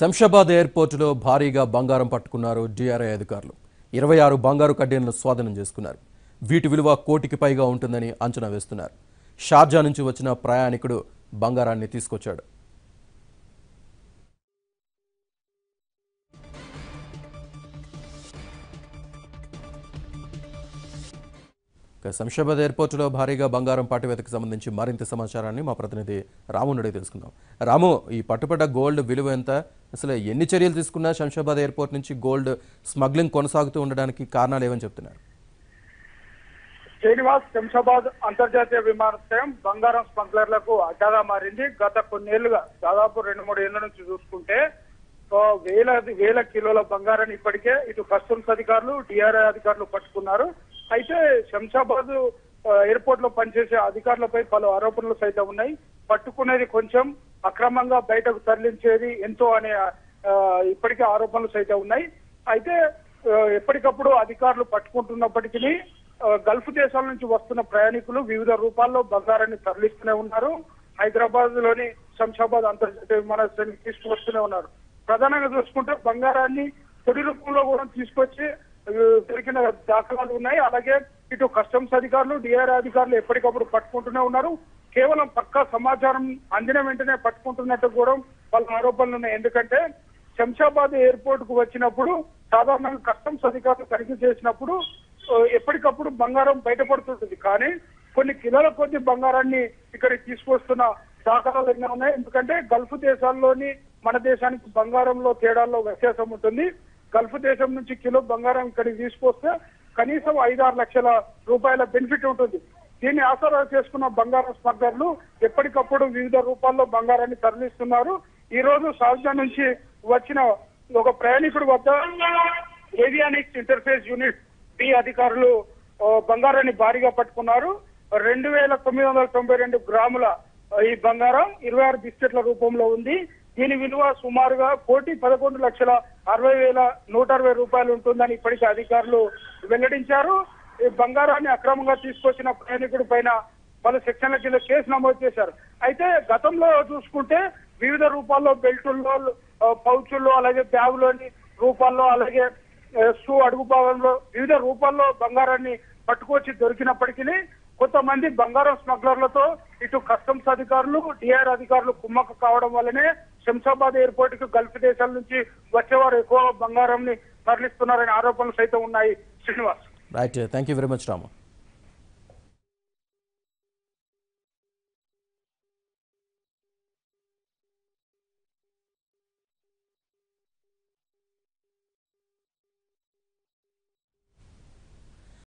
శంషాబాద్ ఎయిర్పోర్టులో భారీగా బంగారం పట్టుకున్నారు డిఆర్ఐ అధికారులు ఇరవై ఆరు బంగారు కడ్డీలను స్వాధీనం చేసుకున్నారు వీటి విలువ కోటికి పైగా ఉంటుందని అంచనా వేస్తున్నారు షార్జా నుంచి వచ్చిన ప్రయాణికుడు బంగారాన్ని తీసుకొచ్చాడు ఇక శంషాబాద్ ఎయిర్పోర్టులో భారీగా బంగారం పట్టువేతకు సంబంధించి మరింత సమాచారాన్ని మా ప్రతినిధి రాము నుండి తెలుసుకుందాం రాము ఈ పట్టుబడ్డ గోల్డ్ విలువ ఎంత అసలు ఎన్ని చర్యలు తీసుకున్నా శంషాబాద్ ఎయిర్పోర్ట్ నుంచి గోల్డ్ స్మగ్లింగ్ కొనసాగుతూ ఉండడానికి కారణాలు ఏమని చెప్తున్నారు శ్రీనివాస్ శంషాబాద్ అంతర్జాతీయ విమానాశ్రయం బంగారం స్మగ్లర్లకు అడ్డాగా మారింది గత కొన్నేళ్లుగా దాదాపు రెండు మూడు ఏళ్ల నుంచి చూసుకుంటే ఓ వేల వేల కిలోల బంగారాన్ని ఇప్పటికే ఇటు కస్టమ్స్ అధికారులు డిఆర్ఐ అధికారులు పట్టుకున్నారు అయితే శంషాబాద్ ఆ, ఎయిర్పోర్ట్ లో పనిచేసే అధికారులపై పలు ఆరోపణలు సైతం ఉన్నాయి పట్టుకునేది కొంచెం అక్రమంగా బయటకు తరలించేది ఎంతో అనే ఆ, ఇప్పటికే ఆరోపణలు సైతం ఉన్నాయి అయితే ఆ, ఎప్పటికప్పుడు అధికారులు పట్టుకుంటున్నప్పటికీ ఆ, గల్ఫ్ దేశాల నుంచి వస్తున్న ప్రయాణికులు వివిధ రూపాల్లో బంగారాన్ని తరలిస్తూనే ఉన్నారు హైదరాబాద్ లోని శంషాబాద్ అంతర్జాతీయ విమానాశ్రయానికి తీసుకువస్తూనే ఉన్నారు ప్రధానంగా చూసుకుంటే బంగారాన్ని పొడి రూపంలో కూడా తీసుకొచ్చి ఆ, దొరికిన దాఖలాలు ఉన్నాయి అలాగే ఇటు కస్టమ్స్ అధికారులు డిఆర్ఐ అధికారులు ఎప్పటికప్పుడు పట్టుకుంటూనే ఉన్నారు కేవలం పక్కా సమాచారం అందిన వెంటనే పట్టుకుంటున్నట్టు కూడా వాళ్ళ ఆరోపణలు ఉన్నాయి ఎందుకంటే శంషాబాద్ ఎయిర్పోర్ట్ కు వచ్చినప్పుడు సాధారణంగా కస్టమ్స్ అధికారులు తనిఖీ చేసినప్పుడు ఆ, ఎప్పటికప్పుడు బంగారం బయటపడుతుంటుంది కానీ కొన్ని కిలోల కొద్ది బంగారాన్ని ఇక్కడికి తీసుకొస్తున్న దాఖలాలు ఎన్నో ఉన్నాయి ఎందుకంటే గల్ఫ్ దేశాల్లోని మన దేశానికి బంగారంలో తేడాల్లో వ్యత్యాసం ఉంటుంది గల్ఫ్ దేశం నుంచి కిలో బంగారం ఇక్కడికి తీసుకొస్తే కనీసం ఐదారు లక్షల రూపాయల బెనిఫిట్ ఉంటుంది దీన్ని ఆసరా చేసుకున్న బంగారం స్మగ్లర్లు ఎప్పటికప్పుడు వివిధ రూపాల్లో బంగారాన్ని తరలిస్తున్నారు ఈ రోజు షార్జా నుంచి వచ్చిన ఒక ప్రయాణికుడి వద్ద ఏవియానిక్స్ ఇంటర్ఫేస్ యూనిట్ పి అధికారులు ఆ, బంగారాన్ని భారీగా పట్టుకున్నారు రెండు వేల తొమ్మిది వందల తొంభై రెండు గ్రాముల ఆ, ఈ బంగారం ఇరవై ఆరు బిస్కెట్ల రూపంలో ఉంది దీని విలువ సుమారుగా కోటి పదకొండు లక్షల అరవై వేల నూట అరవై రూపాయలు ఉంటుందని ఇప్పటికే అధికారులు వెల్లడించారు ఈ బంగారాన్ని అక్రమంగా తీసుకొచ్చిన ప్రయాణికుడి పైన పలు సెక్షన్ల కింద కేసు నమోదు చేశారు అయితే గతంలో చూసుకుంటే వివిధ రూపాల్లో బెల్టుల్లో ఆ, పౌచుల్లో అలాగే బ్యాగులోని రూపాల్లో అలాగే ఆ, షూ అడుగు భాగంలో వివిధ రూపాల్లో బంగారాన్ని పట్టుకొచ్చి దొరికినప్పటికీ కొంతమంది బంగారం స్మగ్లర్లతో ఇటు కస్టమ్స్ అధికారులు డిఆర్ అధికారులు కుమ్మక్క కావడం వల్లనే శంషాబాద్ ఎయిర్పోర్ట్ కు గల్ఫ్ దేశాల నుంచి వచ్చేవారు ఎక్కువ బంగారంని తరలిస్తున్నారనే ఆరోపణలు సైతం ఉన్నాయి Srinivas right thank you very much Ramu